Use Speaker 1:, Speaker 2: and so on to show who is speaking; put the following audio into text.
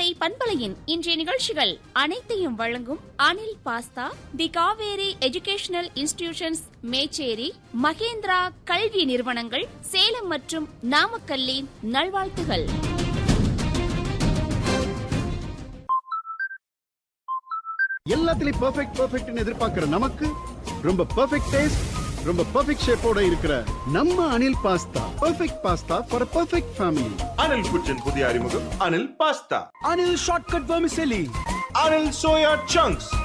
Speaker 1: கோடை பண்பலையின் இன்றைய நிகழ்ச்சிகள் அனைத்தையும் வழங்கும் Anil pasta the Kaveri educational institutions Mecheri Mahendra கல்வி நிறுவனங்கள் சேலம் மற்றும் நாமக்கல்லின் நல்வாழ்த்துகள்
Speaker 2: எல்லாத்துலயும் பெர்ஃபெக்ட் பெர்ஃபெக்ட்னு எதிர்பார்க்கிற நமக்கு ரொம்ப பெர்ஃபெக்ட் டேஸ்ட் ரொம்ப பெர்ஃபெக்ட் ஷேப்போட இருக்கிற நம்ம Anil pasta perfect pasta for perfect family
Speaker 3: Anil kitchen புதிய அறிமுகம் Anil pasta
Speaker 4: Anil Shortcut Vermicelli.
Speaker 3: Anil soya chunks